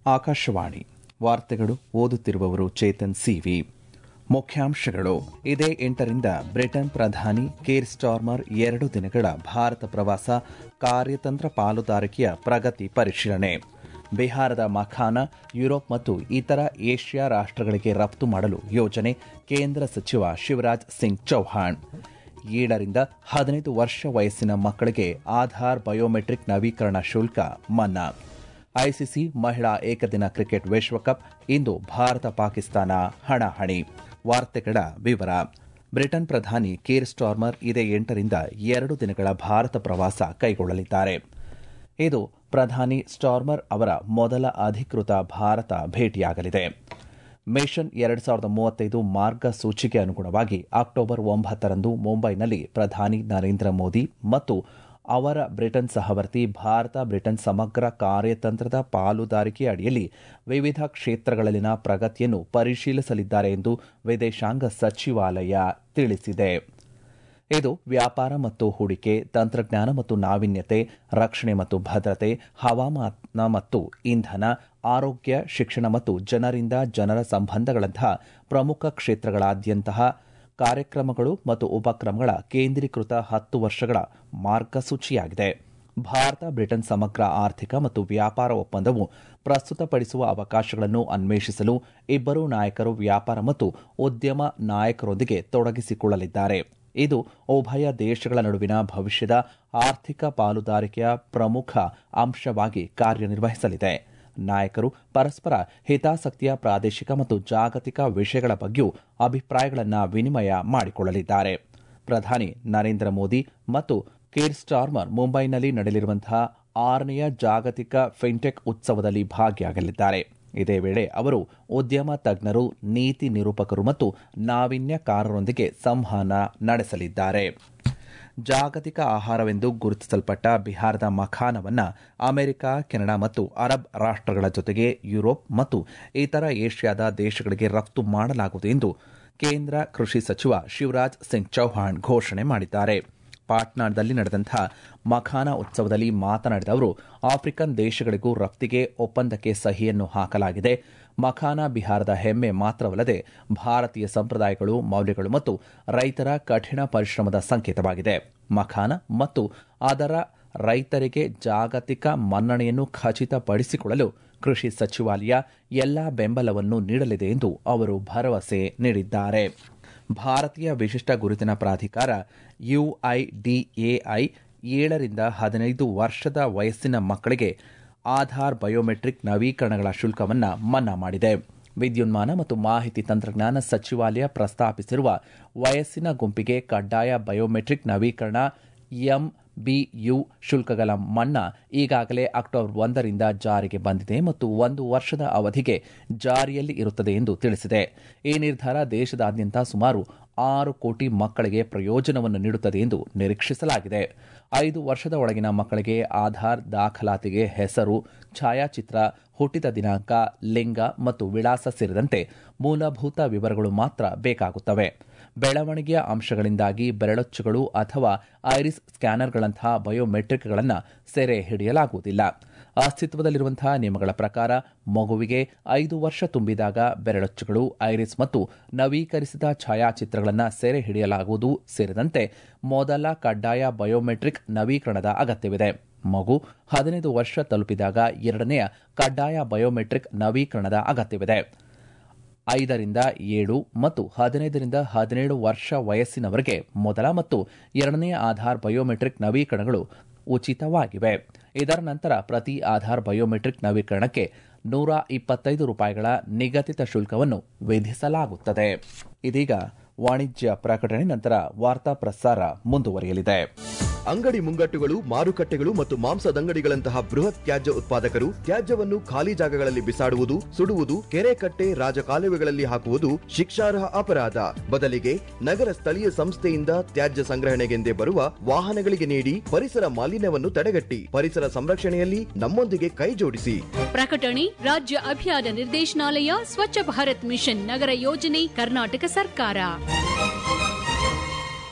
ಆಕಾಶವಾಣಿ ವಾರ್ತೆಗಳು ಓದುತ್ತಿರುವವರು ಚೇತನ್ ಸಿವಿ ಮುಖ್ಯಾಂಶಗಳು ಇದೇ ಎಂಟರಿಂದ ಬ್ರಿಟನ್ ಪ್ರಧಾನಿ ಕೇರ್ ಸ್ಟಾರ್ಮರ್ ಎರಡು ದಿನಗಳ ಭಾರತ ಪ್ರವಾಸ ಕಾರ್ಯತಂತ್ರ ಪಾಲುದಾರಿಕೆಯ ಪ್ರಗತಿ ಪರಿಶೀಲನೆ ಬಿಹಾರದ ಮಖಾನ ಯುರೋಪ್ ಮತ್ತು ಇತರ ಏಷ್ಯಾ ರಾಷ್ಟ್ರಗಳಿಗೆ ರಫ್ತು ಮಾಡಲು ಯೋಜನೆ ಕೇಂದ್ರ ಸಚಿವ ಶಿವರಾಜ್ ಸಿಂಗ್ ಚೌಹಾಣ್ ಏಳರಿಂದ ಹದಿನೈದು ವರ್ಷ ವಯಸ್ಸಿನ ಮಕ್ಕಳಿಗೆ ಆಧಾರ್ ಬಯೋಮೆಟ್ರಿಕ್ ನವೀಕರಣ ಶುಲ್ಕ ಮನ್ನಾ ಐಸಿಸಿ ಮಹಿಳಾ ಏಕದಿನ ಕ್ರಿಕೆಟ್ ವಿಶ್ವಕಪ್ ಇಂದು ಭಾರತ ಪಾಕಿಸ್ತಾನ ಹಣಾಹಣಿ ವಾರ್ತೆಗಳ ವಿವರ ಬ್ರಿಟನ್ ಪ್ರಧಾನಿ ಕೇರ್ ಸ್ಟಾರ್ಮರ್ ಇದೇ ಎಂಟರಿಂದ ಎರಡು ದಿನಗಳ ಭಾರತ ಪ್ರವಾಸ ಕೈಗೊಳ್ಳಲಿದ್ದಾರೆ ಇದು ಪ್ರಧಾನಿ ಸ್ಟಾರ್ಮರ್ ಅವರ ಮೊದಲ ಅಧಿಕೃತ ಭಾರತ ಭೇಟಿಯಾಗಲಿದೆ ಮಿಷನ್ ಎರಡು ಸಾವಿರದ ಮೂವತ್ತೈದು ಮಾರ್ಗಸೂಚಿಗೆ ಅನುಗುಣವಾಗಿ ಅಕ್ಟೋಬರ್ ಒಂಬತ್ತರಂದು ಮುಂಬೈನಲ್ಲಿ ಪ್ರಧಾನಿ ನರೇಂದ್ರ ಮೋದಿ ಮತ್ತು ಅವರ ಬ್ರಿಟನ್ ಸಹವರ್ತಿ ಭಾರತ ಬ್ರಿಟನ್ ಸಮಗ್ರ ಕಾರ್ಯತಂತ್ರದ ಪಾಲುದಾರಿಕೆ ಅಡಿಯಲ್ಲಿ ವಿವಿಧ ಕ್ಷೇತ್ರಗಳಲ್ಲಿನ ಪ್ರಗತಿಯನ್ನು ಪರಿಶೀಲಿಸಲಿದ್ದಾರೆ ಎಂದು ವಿದೇಶಾಂಗ ಸಚಿವಾಲಯ ತಿಳಿಸಿದೆ ಇದು ವ್ಯಾಪಾರ ಮತ್ತು ಹೂಡಿಕೆ ತಂತ್ರಜ್ಞಾನ ಮತ್ತು ನಾವೀನ್ಯತೆ ರಕ್ಷಣೆ ಮತ್ತು ಭದ್ರತೆ ಹವಾಮಾನ ಮತ್ತು ಇಂಧನ ಆರೋಗ್ಯ ಶಿಕ್ಷಣ ಮತ್ತು ಜನರಿಂದ ಜನರ ಸಂಬಂಧಗಳಂತಹ ಪ್ರಮುಖ ಕ್ಷೇತ್ರಗಳಾದ್ಯಂತಹ ಕಾರ್ಯಕ್ರಮಗಳು ಮತ್ತು ಉಪಕ್ರಮಗಳ ಕೇಂದ್ರೀಕೃತ ಹತ್ತು ವರ್ಷಗಳ ಮಾರ್ಗಸೂಚಿಯಾಗಿದೆ ಭಾರತ ಬ್ರಿಟನ್ ಸಮಗ್ರ ಆರ್ಥಿಕ ಮತ್ತು ವ್ಯಾಪಾರ ಒಪ್ಪಂದವು ಪ್ರಸ್ತುತಪಡಿಸುವ ಅವಕಾಶಗಳನ್ನು ಅನ್ವೇಷಿಸಲು ಇಬ್ಬರೂ ನಾಯಕರು ವ್ಯಾಪಾರ ಮತ್ತು ಉದ್ಯಮ ನಾಯಕರೊಂದಿಗೆ ತೊಡಗಿಸಿಕೊಳ್ಳಲಿದ್ದಾರೆ ಇದು ಉಭಯ ದೇಶಗಳ ನಡುವಿನ ಭವಿಷ್ಯದ ಆರ್ಥಿಕ ಪಾಲುದಾರಿಕೆಯ ಪ್ರಮುಖ ಅಂಶವಾಗಿ ಕಾರ್ಯನಿರ್ವಹಿಸಲಿದೆ ನಾಯಕರು ಪರಸ್ಪರ ಹಿತಾಸಕ್ತಿಯ ಪ್ರಾದೇಶಿಕ ಮತ್ತು ಜಾಗತಿಕ ವಿಷಯಗಳ ಬಗ್ಗೆಯೂ ಅಭಿಪ್ರಾಯಗಳನ್ನು ವಿನಿಮಯ ಮಾಡಿಕೊಳ್ಳಲಿದ್ದಾರೆ ಪ್ರಧಾನಿ ನರೇಂದ್ರ ಮೋದಿ ಮತ್ತು ಕೇರ್ ಸ್ಟಾರ್ಮರ್ ಮುಂಬೈನಲ್ಲಿ ನಡೆಯಲಿರುವಂತಹ ಆರನೆಯ ಜಾಗತಿಕ ಫಿನ್ಟೆಕ್ ಉತ್ಸವದಲ್ಲಿ ಭಾಗಿಯಾಗಲಿದ್ದಾರೆ ಇದೇ ವೇಳೆ ಅವರು ಉದ್ಯಮ ತಜ್ಞರು ನೀತಿ ನಿರೂಪಕರು ಮತ್ತು ನಾವೀನ್ಯಕಾರರೊಂದಿಗೆ ಸಂವಹನ ನಡೆಸಲಿದ್ದಾರೆ ಜಾಗತಿಕ ಆಹಾರವೆಂದು ಗುರುತಿಸಲ್ಪಟ್ಟ ಬಿಹಾರದ ಮಖಾನವನ್ನು ಅಮೆರಿಕ ಕೆನಡಾ ಮತ್ತು ಅರಬ್ ರಾಷ್ಟ್ರಗಳ ಜೊತೆಗೆ ಯುರೋಪ್ ಮತ್ತು ಇತರ ಏಷ್ಯಾದ ದೇಶಗಳಿಗೆ ರಫ್ತು ಮಾಡಲಾಗುವುದು ಎಂದು ಕೇಂದ್ರ ಕೃಷಿ ಸಚಿವ ಶಿವರಾಜ್ ಸಿಂಗ್ ಚೌಹಾಣ್ ಘೋಷಣೆ ಮಾಡಿದ್ದಾರೆ ಪಾಟ್ನಾದಲ್ಲಿ ನಡೆದಂತಹ ಮಖಾನ ಉತ್ಸವದಲ್ಲಿ ಮಾತನಾಡಿದ ಅವರು ಆಫ್ರಿಕನ್ ದೇಶಗಳಿಗೂ ರಫ್ತಿಗೆ ಒಪ್ಪಂದಕ್ಕೆ ಸಹಿಯನ್ನು ಹಾಕಲಾಗಿದೆ ಮಖಾನ ಬಿಹಾರದ ಹೆಮ್ಮೆ ಮಾತ್ರವಲ್ಲದೆ ಭಾರತೀಯ ಸಂಪ್ರದಾಯಗಳು ಮೌಲ್ಯಗಳು ಮತ್ತು ರೈತರ ಕಠಿಣ ಪರಿಶ್ರಮದ ಸಂಕೇತವಾಗಿದೆ ಮಖಾನ ಮತ್ತು ಅದರ ರೈತರಿಗೆ ಜಾಗತಿಕ ಮನ್ನಣೆಯನ್ನು ಖಚಿತಪಡಿಸಿಕೊಳ್ಳಲು ಕೃಷಿ ಸಚಿವಾಲಯ ಎಲ್ಲಾ ಬೆಂಬಲವನ್ನು ನೀಡಲಿದೆ ಎಂದು ಅವರು ಭರವಸೆ ನೀಡಿದ್ದಾರೆ ಭಾರತೀಯ ವಿಶಿಷ್ಟ ಗುರುತಿನ ಪ್ರಾಧಿಕಾರ ಯುಐಡಿಎಐ ಏಳರಿಂದ ಹದಿನೈದು ವರ್ಷದ ವಯಸ್ಸಿನ ಮಕ್ಕಳಿಗೆ ಆಧಾರ್ ಬಯೋಮೆಟ್ರಿಕ್ ನವೀಕರಣಗಳ ಶುಲ್ಕವನ್ನು ಮನ್ನಾ ಮಾಡಿದೆ ವಿದ್ಯುನ್ಮಾನ ಮತ್ತು ಮಾಹಿತಿ ತಂತ್ರಜ್ಞಾನ ಸಚಿವಾಲಯ ಪ್ರಸ್ತಾಪಿಸಿರುವ ವಯಸ್ಸಿನ ಗುಂಪಿಗೆ ಕಡ್ಡಾಯ ಬಯೋಮೆಟ್ರಿಕ್ ನವೀಕರಣ ಎಂಬಿಯು ಶುಲ್ಕಗಳ ಮನ್ನಾ ಈಗಾಗಲೇ ಅಕ್ಟೋಬರ್ ಒಂದರಿಂದ ಜಾರಿಗೆ ಬಂದಿದೆ ಮತ್ತು ಒಂದು ವರ್ಷದ ಅವಧಿಗೆ ಜಾರಿಯಲ್ಲಿ ಇರುತ್ತದೆ ಎಂದು ತಿಳಿಸಿದೆ ಈ ನಿರ್ಧಾರ ದೇಶದಾದ್ಯಂತ ಸುಮಾರು ಆರು ಕೋಟಿ ಮಕ್ಕಳಿಗೆ ಪ್ರಯೋಜನವನ್ನು ನೀಡುತ್ತದೆ ಎಂದು ನಿರೀಕ್ಷಿಸಲಾಗಿದೆ ಐದು ವರ್ಷದ ಒಳಗಿನ ಮಕ್ಕಳಿಗೆ ಆಧಾರ್ ದಾಖಲಾತಿಗೆ ಹೆಸರು ಛಾಯಾಚಿತ್ರ ಹುಟ್ಟಿದ ದಿನಾಂಕ ಲಿಂಗ ಮತ್ತು ವಿಳಾಸ ಸೇರಿದಂತೆ ಮೂಲಭೂತ ವಿವರಗಳು ಮಾತ್ರ ಬೇಕಾಗುತ್ತವೆ ಬೆಳವಣಿಗೆಯ ಅಂಶಗಳಿಂದಾಗಿ ಬೆರಳಚ್ಚುಗಳು ಅಥವಾ ಐರಿಸ್ ಸ್ಕ್ಯಾನರ್ಗಳಂತಹ ಬಯೋಮೆಟ್ರಿಕ್ಗಳನ್ನು ಸೆರೆ ಹಿಡಿಯಲಾಗುವುದಿಲ್ಲ ಅಸ್ತಿತ್ವದಲ್ಲಿರುವಂತಹ ನಿಯಮಗಳ ಪ್ರಕಾರ ಮಗುವಿಗೆ ಐದು ವರ್ಷ ತುಂಬಿದಾಗ ಬೆರಳಚ್ಚುಗಳು ಐರಿಸ್ ಮತ್ತು ನವೀಕರಿಸಿದ ಛಾಯಾಚಿತ್ರಗಳನ್ನು ಸೆರೆ ಹಿಡಿಯಲಾಗುವುದು ಸೇರಿದಂತೆ ಮೊದಲ ಕಡ್ಡಾಯ ಬಯೋಮೆಟ್ರಿಕ್ ನವೀಕರಣದ ಅಗತ್ಯವಿದೆ ಮಗು ಹದಿನೈದು ವರ್ಷ ತಲುಪಿದಾಗ ಎರಡನೆಯ ಕಡ್ಡಾಯ ಬಯೋಮೆಟ್ರಿಕ್ ನವೀಕರಣದ ಅಗತ್ಯವಿದೆ ಐದರಿಂದ ಏಳು ಮತ್ತು ಹದಿನೈದರಿಂದ ಹದಿನೇಳು ವರ್ಷ ವಯಸ್ಸಿನವರೆಗೆ ಮೊದಲ ಮತ್ತು ಎರಡನೆಯ ಆಧಾರ್ ಬಯೋಮೆಟ್ರಿಕ್ ನವೀಕರಣಗಳು ಉಚಿತವಾಗಿವೆ ಇದರ ನಂತರ ಪ್ರತಿ ಆಧಾರ್ ಬಯೋಮೆಟ್ರಿಕ್ ನವೀಕರಣಕ್ಕೆ ನೂರ ಇಪ್ಪತ್ತೈದು ರೂಪಾಯಿಗಳ ನಿಗದಿತ ಶುಲ್ಕವನ್ನು ವಿಧಿಸಲಾಗುತ್ತದೆ ಇದೀಗ ವಾಣಿಜ್ಯ ಪ್ರಕಟಣೆ ನಂತರ ವಾರ್ತಾ ಪ್ರಸಾರ ಮುಂದುವರಿಯಲಿದೆ ಅಂಗಡಿ ಮುಂಗಟ್ಟುಗಳು ಮಾರುಕಟ್ಟೆಗಳು ಮತ್ತು ಮಾಂಸದಂಗಡಿಗಳಂತಹ ಬೃಹತ್ ತ್ಯಾಜ್ಯ ಉತ್ಪಾದಕರು ತ್ಯಾಜ್ಯವನ್ನು ಖಾಲಿ ಜಾಗಗಳಲ್ಲಿ ಬಿಸಾಡುವುದು ಸುಡುವುದು ಕೆರೆ ಕಟ್ಟೆ ರಾಜಕಾಲುವೆಗಳಲ್ಲಿ ಹಾಕುವುದು ಶಿಕ್ಷಾರ್ಹ ಅಪರಾಧ ಬದಲಿಗೆ ನಗರ ಸ್ಥಳೀಯ ಸಂಸ್ಥೆಯಿಂದ ತ್ಯಾಜ್ಯ ಸಂಗ್ರಹಣೆಗೆಂದೇ ಬರುವ ವಾಹನಗಳಿಗೆ ನೀಡಿ ಪರಿಸರ ಮಾಲಿನ್ಯವನ್ನು ತಡೆಗಟ್ಟಿ ಪರಿಸರ ಸಂರಕ್ಷಣೆಯಲ್ಲಿ ನಮ್ಮೊಂದಿಗೆ ಕೈ ಜೋಡಿಸಿ ಪ್ರಕಟಣೆ ರಾಜ್ಯ ಅಭಿಯಾನ ನಿರ್ದೇಶನಾಲಯ ಸ್ವಚ್ಛ ಭಾರತ್ ಮಿಷನ್ ನಗರ ಯೋಜನೆ ಕರ್ನಾಟಕ ಸರ್ಕಾರ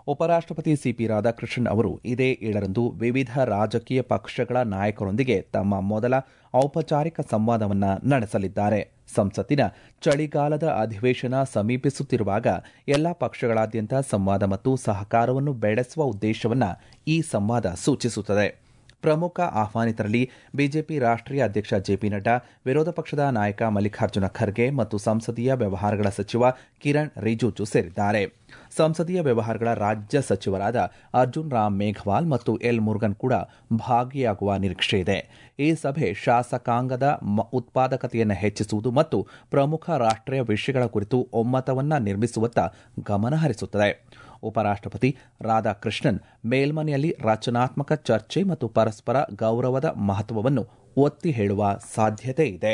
ಉಪರಾಷ್ಟಪತಿ ಸಿಪಿ ರಾಧಾಕೃಷ್ಣನ್ ಅವರು ಇದೇ ಏಳರಂದು ವಿವಿಧ ರಾಜಕೀಯ ಪಕ್ಷಗಳ ನಾಯಕರೊಂದಿಗೆ ತಮ್ಮ ಮೊದಲ ಔಪಚಾರಿಕ ಸಂವಾದವನ್ನ ನಡೆಸಲಿದ್ದಾರೆ ಸಂಸತ್ತಿನ ಚಳಿಗಾಲದ ಅಧಿವೇಶನ ಸಮೀಪಿಸುತ್ತಿರುವಾಗ ಎಲ್ಲಾ ಪಕ್ಷಗಳಾದ್ಯಂತ ಸಂವಾದ ಮತ್ತು ಸಹಕಾರವನ್ನು ಬೆಳೆಸುವ ಉದ್ದೇಶವನ್ನ ಈ ಸಂವಾದ ಸೂಚಿಸುತ್ತದೆ ಪ್ರಮುಖ ಆಹ್ವಾನಿತರಲ್ಲಿ ಬಿಜೆಪಿ ರಾಷ್ಟ್ರೀಯ ಅಧ್ಯಕ್ಷ ಜೆಪಿ ನಡ್ಡಾ ವಿರೋಧ ಪಕ್ಷದ ನಾಯಕ ಮಲ್ಲಿಕಾರ್ಜುನ ಖರ್ಗೆ ಮತ್ತು ಸಂಸದೀಯ ವ್ಯವಹಾರಗಳ ಸಚಿವ ಕಿರಣ್ ರಿಜಿಜು ಸೇರಿದ್ದಾರೆ ಸಂಸದೀಯ ವ್ಯವಹಾರಗಳ ರಾಜ್ಯ ಸಚಿವರಾದ ಅರ್ಜುನ್ ರಾಮ್ ಮೇಘವಾಲ್ ಮತ್ತು ಎಲ್ ಮುರುಗನ್ ಕೂಡ ಭಾಗಿಯಾಗುವ ನಿರೀಕ್ಷೆ ಇದೆ ಈ ಸಭೆ ಶಾಸಕಾಂಗದ ಉತ್ಪಾದಕತೆಯನ್ನು ಹೆಚ್ಚಿಸುವುದು ಮತ್ತು ಪ್ರಮುಖ ರಾಷ್ಟ್ರೀಯ ವಿಷಯಗಳ ಕುರಿತು ಒಮ್ಮತವನ್ನ ನಿರ್ಮಿಸುವತ್ತ ಗಮನ ಹರಿಸುತ್ತದೆ ಉಪರಾಷ್ಟಪತಿ ರಾಧಾಕೃಷ್ಣನ್ ಮೇಲ್ಮನೆಯಲ್ಲಿ ರಚನಾತ್ಮಕ ಚರ್ಚೆ ಮತ್ತು ಪರಸ್ಪರ ಗೌರವದ ಮಹತ್ವವನ್ನು ಒತ್ತಿ ಹೇಳುವ ಸಾಧ್ಯತೆ ಇದೆ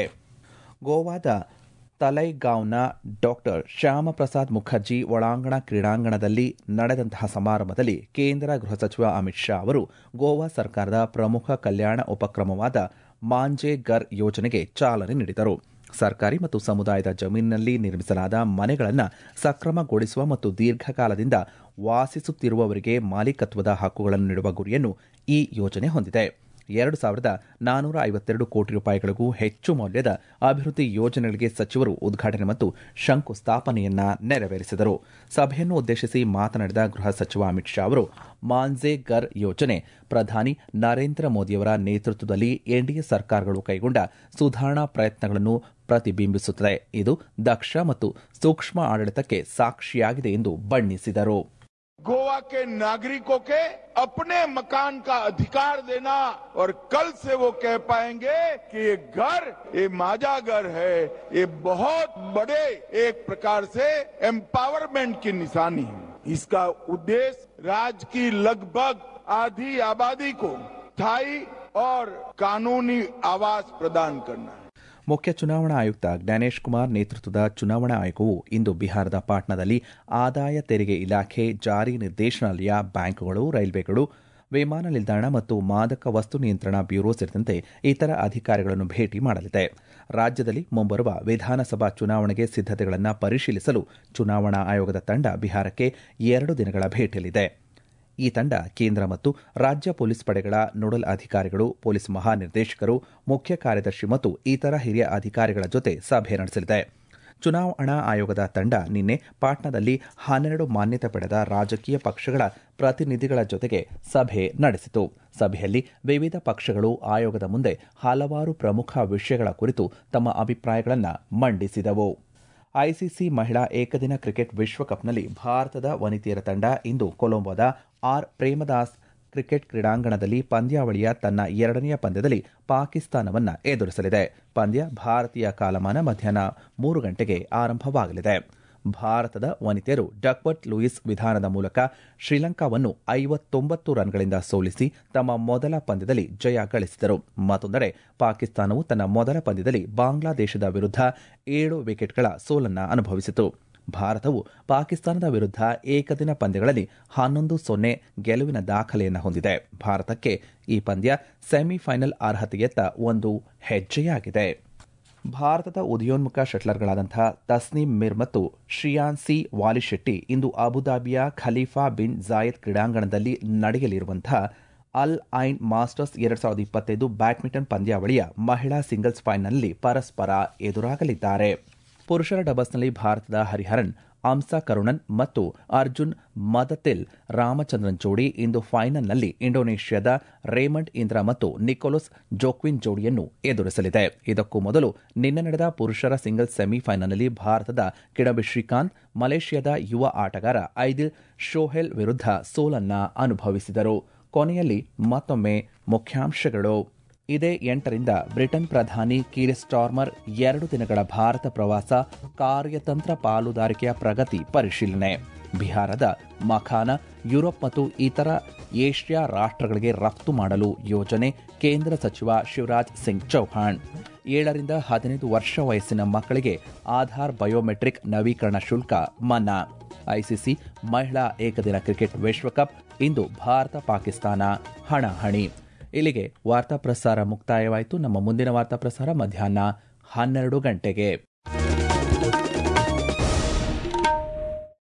ಗೋವಾದ ತಲೈಗಾಂವ್ನ ಡಾಕ್ಟರ್ ಶ್ಯಾಮಪ್ರಸಾದ್ ಮುಖರ್ಜಿ ಒಳಾಂಗಣ ಕ್ರೀಡಾಂಗಣದಲ್ಲಿ ನಡೆದಂತಹ ಸಮಾರಂಭದಲ್ಲಿ ಕೇಂದ್ರ ಗೃಹ ಸಚಿವ ಅಮಿತ್ ಶಾ ಅವರು ಗೋವಾ ಸರ್ಕಾರದ ಪ್ರಮುಖ ಕಲ್ಯಾಣ ಉಪಕ್ರಮವಾದ ಮಾಂಜೆ ಗರ್ ಯೋಜನೆಗೆ ಚಾಲನೆ ನೀಡಿದರು ಸರ್ಕಾರಿ ಮತ್ತು ಸಮುದಾಯದ ಜಮೀನಿನಲ್ಲಿ ನಿರ್ಮಿಸಲಾದ ಮನೆಗಳನ್ನು ಸಕ್ರಮಗೊಳಿಸುವ ಮತ್ತು ದೀರ್ಘಕಾಲದಿಂದ ವಾಸಿಸುತ್ತಿರುವವರಿಗೆ ಮಾಲೀಕತ್ವದ ಹಕ್ಕುಗಳನ್ನು ನೀಡುವ ಗುರಿಯನ್ನು ಈ ಯೋಜನೆ ಹೊಂದಿದೆ ಎರಡು ಸಾವಿರದ ನಾನೂರ ಐವತ್ತೆರಡು ಕೋಟಿ ರೂಪಾಯಿಗಳಿಗೂ ಹೆಚ್ಚು ಮೌಲ್ಯದ ಅಭಿವೃದ್ಧಿ ಯೋಜನೆಗಳಿಗೆ ಸಚಿವರು ಉದ್ಘಾಟನೆ ಮತ್ತು ಶಂಕುಸ್ಥಾಪನೆಯನ್ನ ನೆರವೇರಿಸಿದರು ಸಭೆಯನ್ನು ಉದ್ದೇಶಿಸಿ ಮಾತನಾಡಿದ ಗೃಹ ಸಚಿವ ಅಮಿತ್ ಶಾ ಅವರು ಮಾನ್ಜೆ ಗರ್ ಯೋಜನೆ ಪ್ರಧಾನಿ ನರೇಂದ್ರ ಮೋದಿಯವರ ನೇತೃತ್ವದಲ್ಲಿ ಎನ್ಡಿಎ ಸರ್ಕಾರಗಳು ಕೈಗೊಂಡ ಸುಧಾರಣಾ ಪ್ರಯತ್ನಗಳನ್ನು ಪ್ರತಿಬಿಂಬಿಸುತ್ತದೆ ಇದು ದಕ್ಷ ಮತ್ತು ಸೂಕ್ಷ್ಮ ಆಡಳಿತಕ್ಕೆ ಸಾಕ್ಷಿಯಾಗಿದೆ ಎಂದು ಬಣ್ಣಿಸಿದರು गोवा के नागरिकों के अपने मकान का अधिकार देना और कल से वो कह पाएंगे कि ये घर ये माजा घर है ये बहुत बड़े एक प्रकार से एम्पावरमेंट की निशानी है इसका उद्देश्य राज्य की लगभग आधी आबादी को स्थायी और कानूनी आवास प्रदान करना है ಮುಖ್ಯ ಚುನಾವಣಾ ಆಯುಕ್ತ ಜ್ಞಾನೇಶ್ ಕುಮಾರ್ ನೇತೃತ್ವದ ಚುನಾವಣಾ ಆಯೋಗವು ಇಂದು ಬಿಹಾರದ ಪಾಟ್ನಾದಲ್ಲಿ ಆದಾಯ ತೆರಿಗೆ ಇಲಾಖೆ ಜಾರಿ ನಿರ್ದೇಶನಾಲಯ ಬ್ಯಾಂಕ್ಗಳು ರೈಲ್ವೆಗಳು ವಿಮಾನ ನಿಲ್ದಾಣ ಮತ್ತು ಮಾದಕ ವಸ್ತು ನಿಯಂತ್ರಣ ಬ್ಯೂರೋ ಸೇರಿದಂತೆ ಇತರ ಅಧಿಕಾರಿಗಳನ್ನು ಭೇಟಿ ಮಾಡಲಿದೆ ರಾಜ್ಯದಲ್ಲಿ ಮುಂಬರುವ ವಿಧಾನಸಭಾ ಚುನಾವಣೆಗೆ ಸಿದ್ದತೆಗಳನ್ನು ಪರಿಶೀಲಿಸಲು ಚುನಾವಣಾ ಆಯೋಗದ ತಂಡ ಬಿಹಾರಕ್ಕೆ ಎರಡು ದಿನಗಳ ಭೇಟಿಯಲ್ಲಿದೆ ಈ ತಂಡ ಕೇಂದ್ರ ಮತ್ತು ರಾಜ್ಯ ಪೊಲೀಸ್ ಪಡೆಗಳ ನೋಡಲ್ ಅಧಿಕಾರಿಗಳು ಪೊಲೀಸ್ ಮಹಾನಿರ್ದೇಶಕರು ಮುಖ್ಯ ಕಾರ್ಯದರ್ಶಿ ಮತ್ತು ಇತರ ಹಿರಿಯ ಅಧಿಕಾರಿಗಳ ಜೊತೆ ಸಭೆ ನಡೆಸಲಿದೆ ಚುನಾವಣಾ ಆಯೋಗದ ತಂಡ ನಿನ್ನೆ ಪಾಟ್ನಾದಲ್ಲಿ ಹನ್ನೆರಡು ಮಾನ್ಯತೆ ಪಡೆದ ರಾಜಕೀಯ ಪಕ್ಷಗಳ ಪ್ರತಿನಿಧಿಗಳ ಜೊತೆಗೆ ಸಭೆ ನಡೆಸಿತು ಸಭೆಯಲ್ಲಿ ವಿವಿಧ ಪಕ್ಷಗಳು ಆಯೋಗದ ಮುಂದೆ ಹಲವಾರು ಪ್ರಮುಖ ವಿಷಯಗಳ ಕುರಿತು ತಮ್ಮ ಅಭಿಪ್ರಾಯಗಳನ್ನು ಮಂಡಿಸಿದವು ಐಸಿಸಿ ಮಹಿಳಾ ಏಕದಿನ ಕ್ರಿಕೆಟ್ ವಿಶ್ವಕಪ್ನಲ್ಲಿ ಭಾರತದ ವನಿತೆಯರ ತಂಡ ಇಂದು ಕೊಲಂಬೋದ ಆರ್ ಪ್ರೇಮದಾಸ್ ಕ್ರಿಕೆಟ್ ಕ್ರೀಡಾಂಗಣದಲ್ಲಿ ಪಂದ್ಯಾವಳಿಯ ತನ್ನ ಎರಡನೆಯ ಪಂದ್ಯದಲ್ಲಿ ಪಾಕಿಸ್ತಾನವನ್ನ ಎದುರಿಸಲಿದೆ ಪಂದ್ಯ ಭಾರತೀಯ ಕಾಲಮಾನ ಮಧ್ಯಾಹ್ನ ಮೂರು ಗಂಟೆಗೆ ಆರಂಭವಾಗಲಿದೆ ಭಾರತದ ವನಿತೆಯರು ಡಕ್ವರ್ಟ್ ಲೂಯಿಸ್ ವಿಧಾನದ ಮೂಲಕ ಶ್ರೀಲಂಕಾವನ್ನು ಐವತ್ತೊಂಬತ್ತು ರನ್ಗಳಿಂದ ಸೋಲಿಸಿ ತಮ್ಮ ಮೊದಲ ಪಂದ್ಯದಲ್ಲಿ ಜಯ ಗಳಿಸಿದರು ಮತ್ತೊಂದೆಡೆ ಪಾಕಿಸ್ತಾನವು ತನ್ನ ಮೊದಲ ಪಂದ್ಯದಲ್ಲಿ ಬಾಂಗ್ಲಾದೇಶದ ವಿರುದ್ಧ ಏಳು ವಿಕೆಟ್ಗಳ ಸೋಲನ್ನ ಅನುಭವಿಸಿತು ಭಾರತವು ಪಾಕಿಸ್ತಾನದ ವಿರುದ್ಧ ಏಕದಿನ ಪಂದ್ಯಗಳಲ್ಲಿ ಹನ್ನೊಂದು ಸೊನ್ನೆ ಗೆಲುವಿನ ದಾಖಲೆಯನ್ನು ಹೊಂದಿದೆ ಭಾರತಕ್ಕೆ ಈ ಪಂದ್ಯ ಸೆಮಿಫೈನಲ್ ಅರ್ಹತೆಯತ್ತ ಒಂದು ಹೆಜ್ಜೆಯಾಗಿದೆ ಭಾರತದ ಉದಯೋನ್ಮುಖ ಶಟ್ಲರ್ಗಳಾದಂತಹ ತಸ್ನೀಂ ಮಿರ್ ಮತ್ತು ಶ್ರಿಯಾನ್ಸಿ ವಾಲಿಶೆಟ್ಟಿ ಇಂದು ಅಬುದಾಬಿಯ ಖಲೀಫಾ ಬಿನ್ ಜಾಯದ್ ಕ್ರೀಡಾಂಗಣದಲ್ಲಿ ನಡೆಯಲಿರುವಂತಹ ಅಲ್ ಐನ್ ಮಾಸ್ಟರ್ಸ್ ಎರಡ್ ಸಾವಿರದ ಇಪ್ಪತ್ತೈದು ಬ್ಯಾಡ್ಮಿಂಟನ್ ಪಂದ್ಯಾವಳಿಯ ಮಹಿಳಾ ಸಿಂಗಲ್ಸ್ ಫೈನಲ್ನಲ್ಲಿ ಪರಸ್ಪರ ಎದುರಾಗಲಿದ್ದಾರೆ ಪುರುಷರ ಡಬಲ್ಸ್ನಲ್ಲಿ ಭಾರತದ ಹರಿಹರನ್ ಆಮ್ಸಾ ಕರುಣನ್ ಮತ್ತು ಅರ್ಜುನ್ ಮದತಿಲ್ ರಾಮಚಂದ್ರನ್ ಜೋಡಿ ಇಂದು ಫೈನಲ್ನಲ್ಲಿ ಇಂಡೋನೇಷ್ಯಾದ ರೇಮಂಡ್ ಇಂದ್ರಾ ಮತ್ತು ನಿಕೋಲಸ್ ಜೋಕ್ವಿನ್ ಜೋಡಿಯನ್ನು ಎದುರಿಸಲಿದೆ ಇದಕ್ಕೂ ಮೊದಲು ನಿನ್ನೆ ನಡೆದ ಪುರುಷರ ಸಿಂಗಲ್ಸ್ ಸೆಮಿಫೈನಲ್ನಲ್ಲಿ ಭಾರತದ ಕಿಡಂಬಿ ಶ್ರೀಕಾಂತ್ ಮಲೇಷ್ಯಾದ ಯುವ ಆಟಗಾರ ಐದಿಲ್ ಶೋಹೆಲ್ ವಿರುದ್ಧ ಸೋಲನ್ನ ಅನುಭವಿಸಿದರು ಕೊನೆಯಲ್ಲಿ ಮತ್ತೊಮ್ಮೆ ಮುಖ್ಯಾಂಶಗಳು ಇದೇ ಎಂಟರಿಂದ ಬ್ರಿಟನ್ ಪ್ರಧಾನಿ ಕೀರ್ ಸ್ಟಾರ್ಮರ್ ಎರಡು ದಿನಗಳ ಭಾರತ ಪ್ರವಾಸ ಕಾರ್ಯತಂತ್ರ ಪಾಲುದಾರಿಕೆಯ ಪ್ರಗತಿ ಪರಿಶೀಲನೆ ಬಿಹಾರದ ಮಖಾನ ಯುರೋಪ್ ಮತ್ತು ಇತರ ಏಷ್ಯಾ ರಾಷ್ಟ್ರಗಳಿಗೆ ರಫ್ತು ಮಾಡಲು ಯೋಜನೆ ಕೇಂದ್ರ ಸಚಿವ ಶಿವರಾಜ್ ಸಿಂಗ್ ಚೌಹಾಣ್ ಏಳರಿಂದ ಹದಿನೈದು ವರ್ಷ ವಯಸ್ಸಿನ ಮಕ್ಕಳಿಗೆ ಆಧಾರ್ ಬಯೋಮೆಟ್ರಿಕ್ ನವೀಕರಣ ಶುಲ್ಕ ಮನ್ನಾ ಐಸಿಸಿ ಮಹಿಳಾ ಏಕದಿನ ಕ್ರಿಕೆಟ್ ವಿಶ್ವಕಪ್ ಇಂದು ಭಾರತ ಪಾಕಿಸ್ತಾನ ಹಣಾಹಣಿ ಇಲ್ಲಿಗೆ ವಾರ್ತಾ ಪ್ರಸಾರ ಮುಕ್ತಾಯವಾಯಿತು ನಮ್ಮ ಮುಂದಿನ ವಾರ್ತಾ ಪ್ರಸಾರ ಮಧ್ಯಾಹ್ನ ಹನ್ನೆರಡು ಗಂಟೆಗೆ